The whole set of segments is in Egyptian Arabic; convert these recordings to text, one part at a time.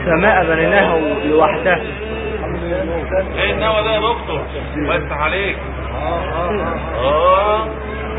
والسماء بنيناها لوحدها ايه النوى ده يا دكتور الله يفتح عليك اه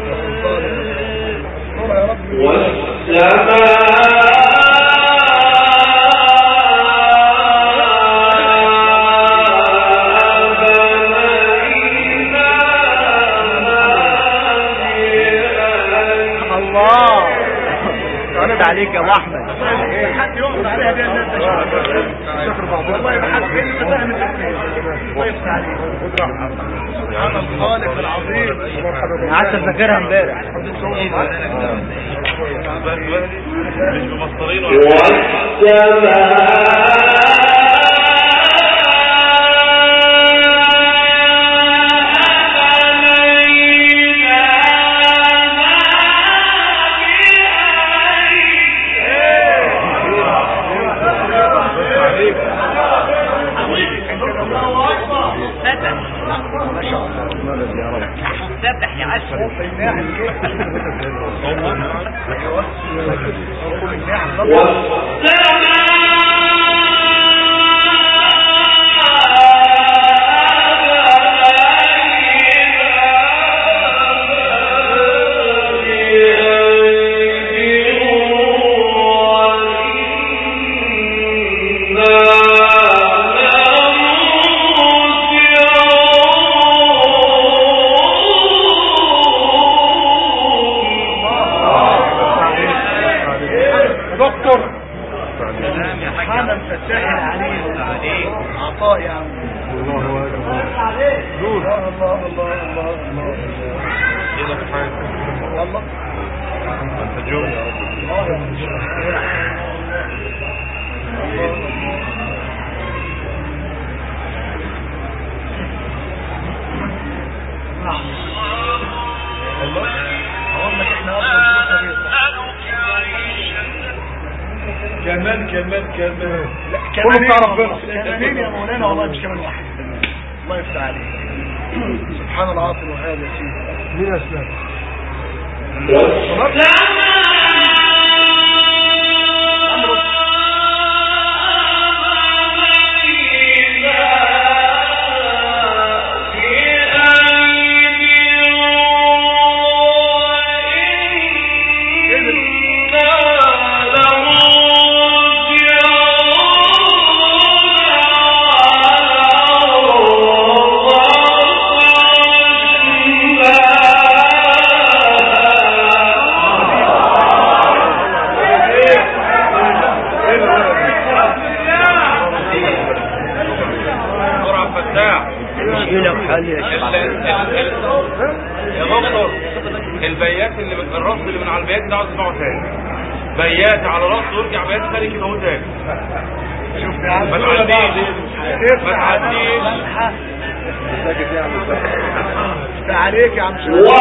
الله رد عليك يا ابو احمد حد يقف عليها دي الناس والله ما حد كان فاهم التفكير الله يفتح عليك سبحان الخالق العظيم انا قعدت اذاكرها امبارح بس بس مش بمسطرين ولا فتح يا عشر دكتور سبحان الفتاح العليم عطاء يا عم الله الله الله الله الله كده في حاجه الله انت جوه اقول لك احنا اصلا كمان كمان كمان لا كمان كله بتاع ربنا. كمان يا مولانا والله مش كمان واحد الله يفتح عليك سبحان العاطل الوهاب يا سيدي مين اسلام دكتور عبد الفتاح مشكلة في حالي يا ال- شباب ال- ال- يا دكتور البيات اللي من الرص اللي من على البيات ده عاوز اسمعه تاني بيات على راسه ويرجع بيات تاني كده اهو تاني شوف يا عم ما تعديش ما تعديش افتح عليك يا عم شوف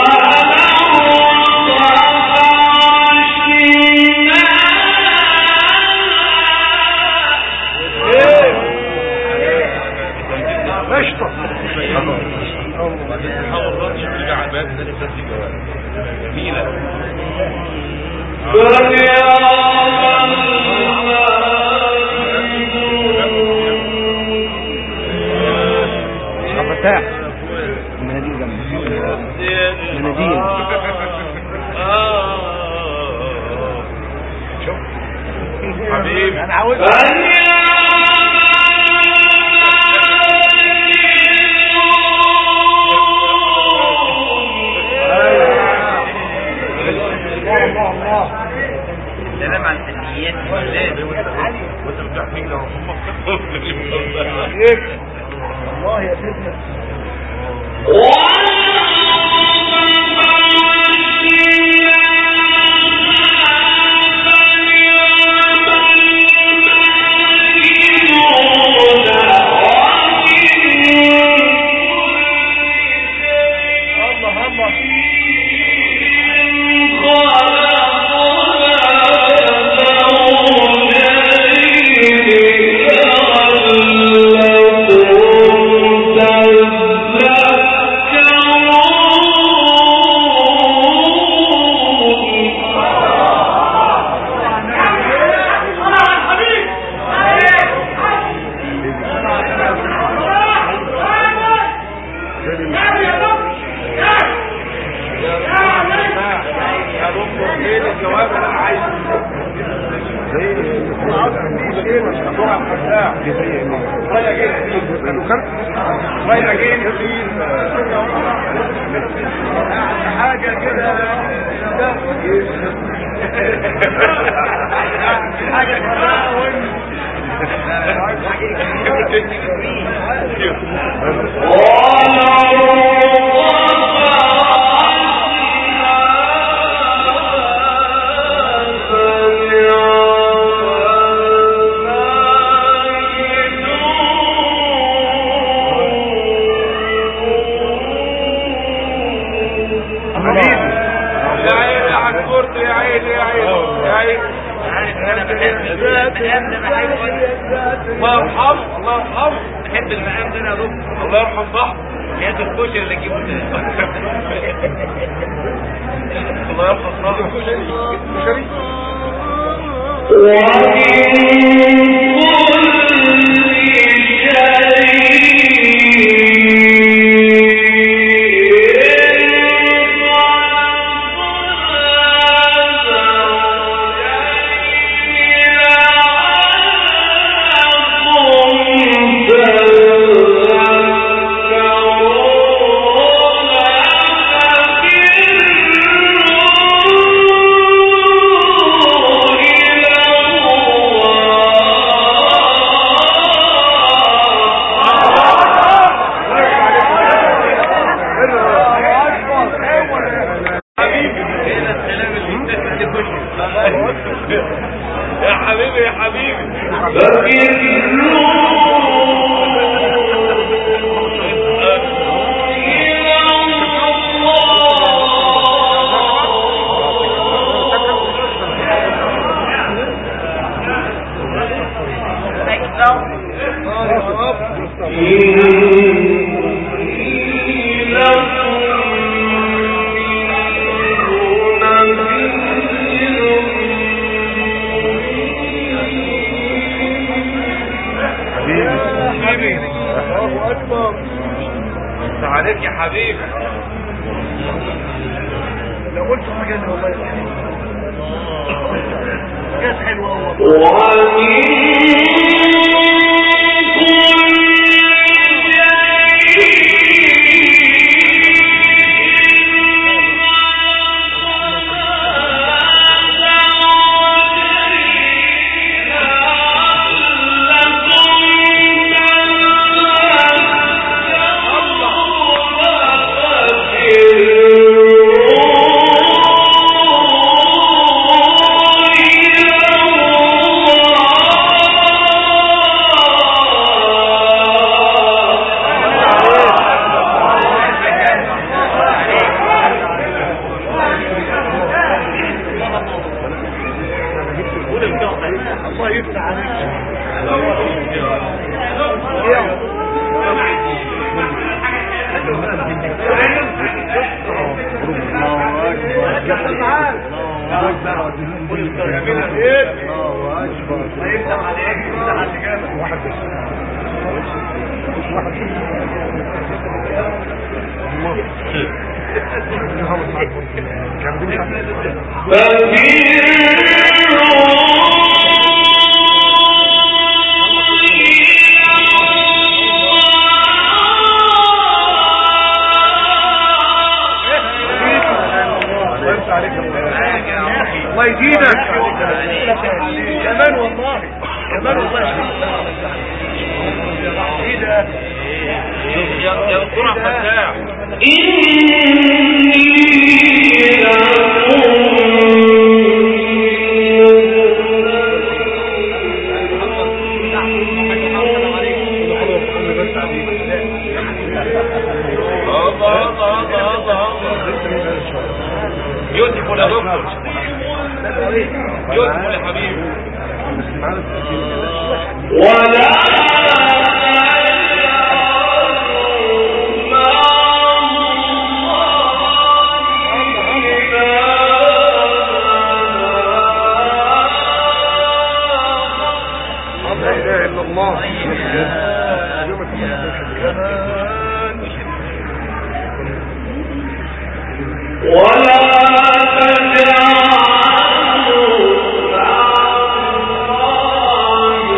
قشطة حاول الرص يرجع على البيات تاني بس الجواب جميلة عبد الفتاح المناديل جنبي مناديل حبيبي انا عاوز الله الله سلام على الفنيات وانت بتحكي لو هم عليك الله يا سيدنا الله الله تذكرون حاجة كده حاجة تراون يا عيني يا عكورت يا عيني يا عيني يا عيني عارف ان انا بحب المقام ده بحبه الله يرحمه الله يرحمه بحب المقام ده انا يا دكتور الله يرحم صاحبه هي الكشري اللي اجيبه ده الله يرحم صاحبه هنا السلام اللي يتاكل الكشري يا حبيبي يا حبيبي حبيبي انت عليك يا حبيبي لو قلت حاجة والله حاجات حلوة والله الله يفتح عليك الله يزيدك كمان والله كمان والله ايه ده يا يا دكتور عبد الفتاح الله الله الله الله يوسف يا دكتور يوسف يا حبيبي لا اله الا الله ولا تجعلوا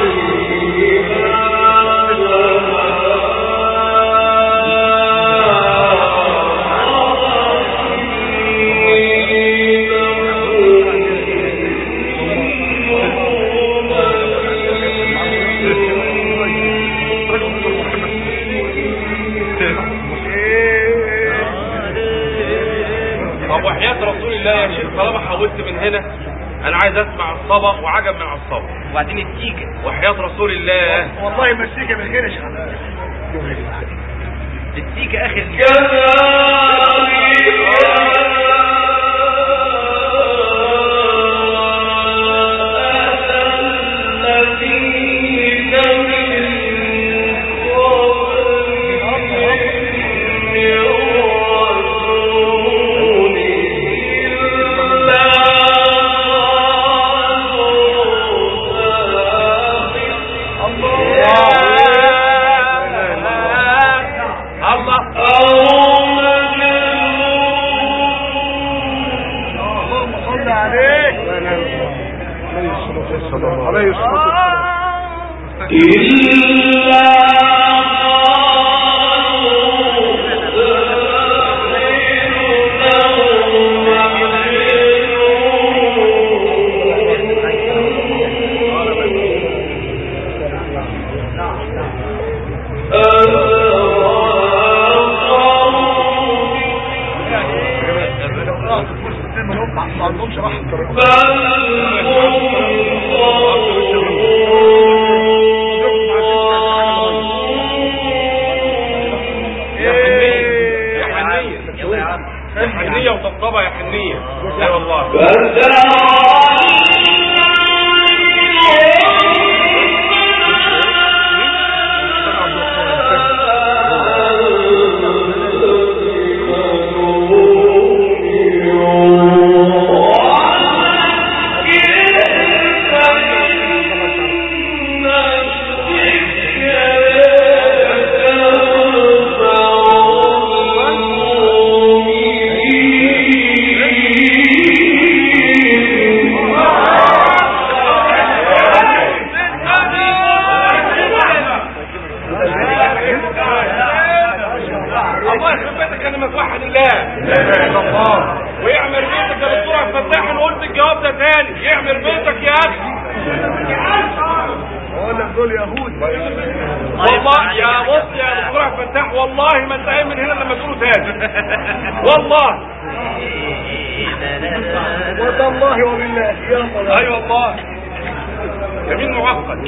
الله يا شيخ طالما حولت من هنا انا عايز اسمع الصبا وعجب من الصبا وبعدين التيكة وحياة رسول الله والله مسيكة من غير شغل التيكة اخر اللهم صل عليك عليه الصلاة راس الكرسي ما هم ما عندهمش راحة يا حنية يلا يا عم يا حنية وطبطبة يا حنية لا والله الله يخرب بيتك انا متوحد الله ويعمر بيتك يا دكتور عبد الفتاح انا قلت الجواب ده تاني يعمر بيتك يا اخي اقول لك دول يهود والله يا بص يا دكتور عبد الفتاح والله ما انت قايم من هنا لما تقولوا تاني والله والله وبالله يا الله اي والله يمين معقد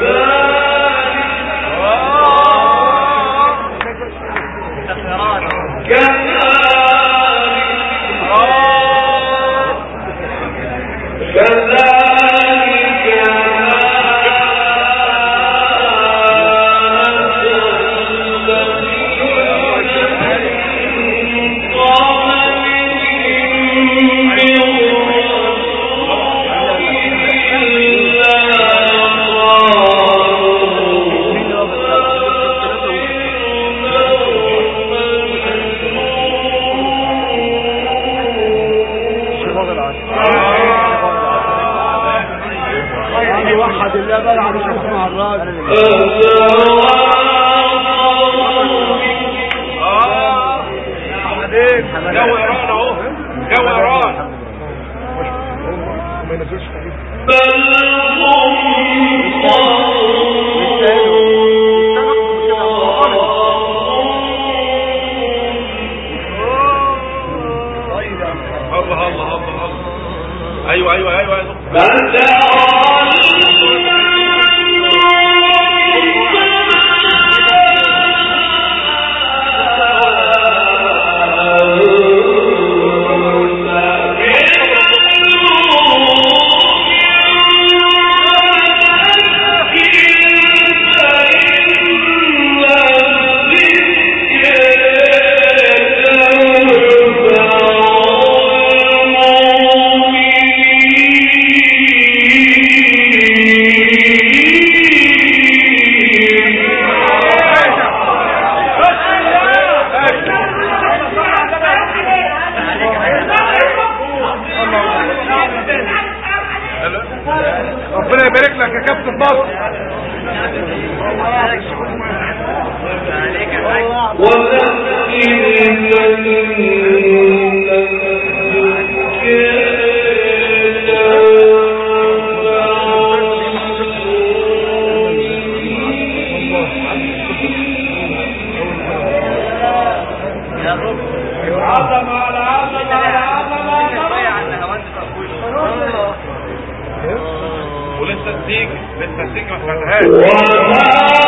وحد الله بقى على اسمع الراجل اه جو ايران اهو جو ايران ما ينزلش حديث الله الله الله الله ايوه ايوه ايوه يا دكتور ربنا يبارك لك يا كابتن مصر عظمة على عظمة على عظمة القرآن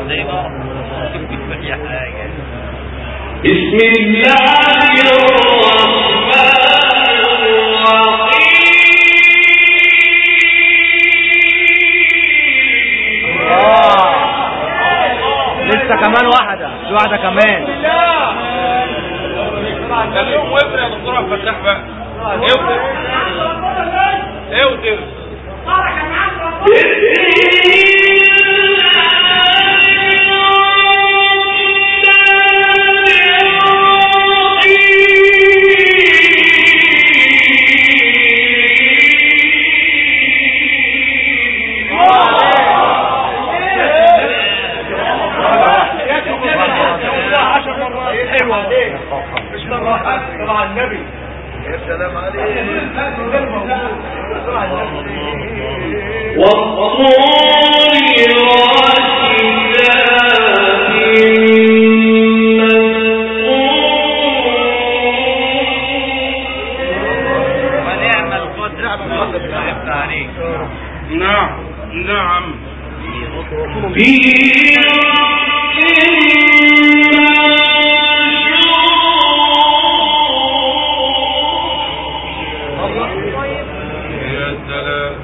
زي ما اي حاجه بسم الله الرحمن الرحيم لسه كمان واحدة في واحدة كمان خليهم وفر يا دكتور عبد الفتاح بقى اوتر اوتر مش مرة واحدة طبعا النبي يا سلام عليك والطور ونعم القدر نعم القدر يفتح عليك نعم نعم يا سلام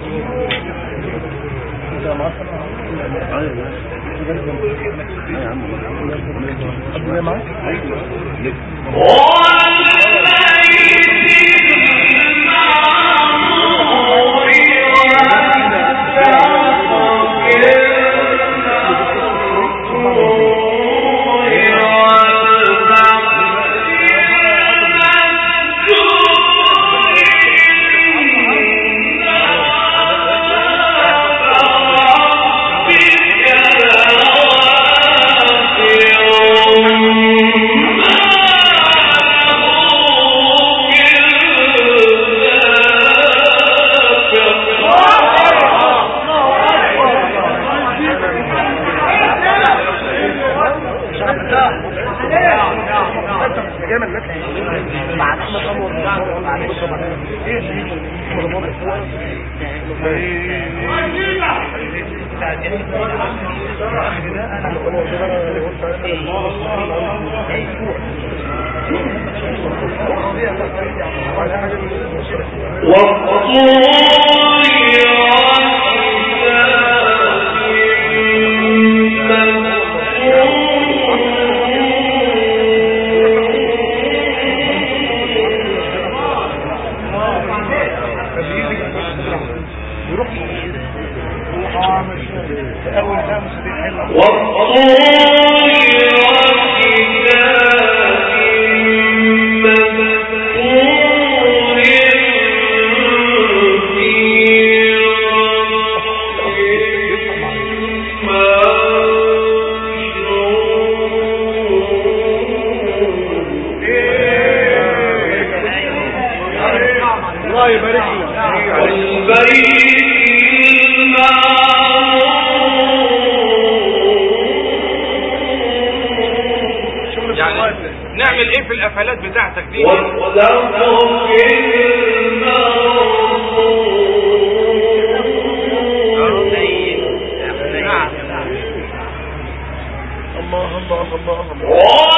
الله يبارك لك شغل يعني يعني نعمل ايه في القفلات بتاعتك دي الله الله الله الله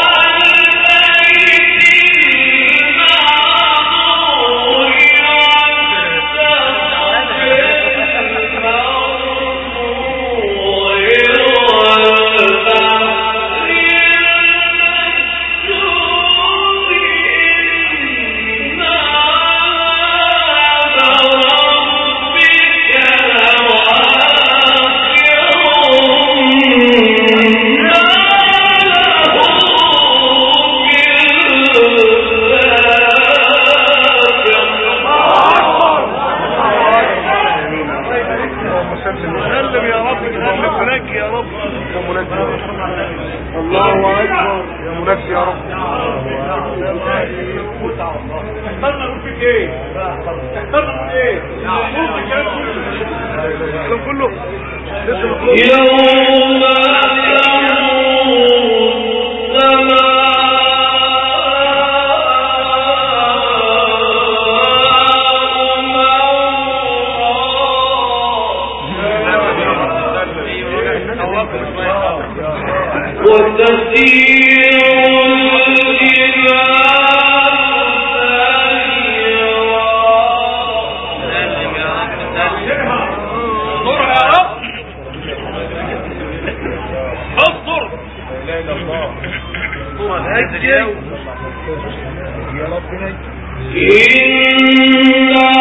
سلم يا رب سلم منك يا رب يا منك الله اكبر يا منك يا رب تحترنا نقول فيك ايه تحترنا نقول ايه نقول الكلام كله الكلام كله لسه مطلوب يا ربنا إنا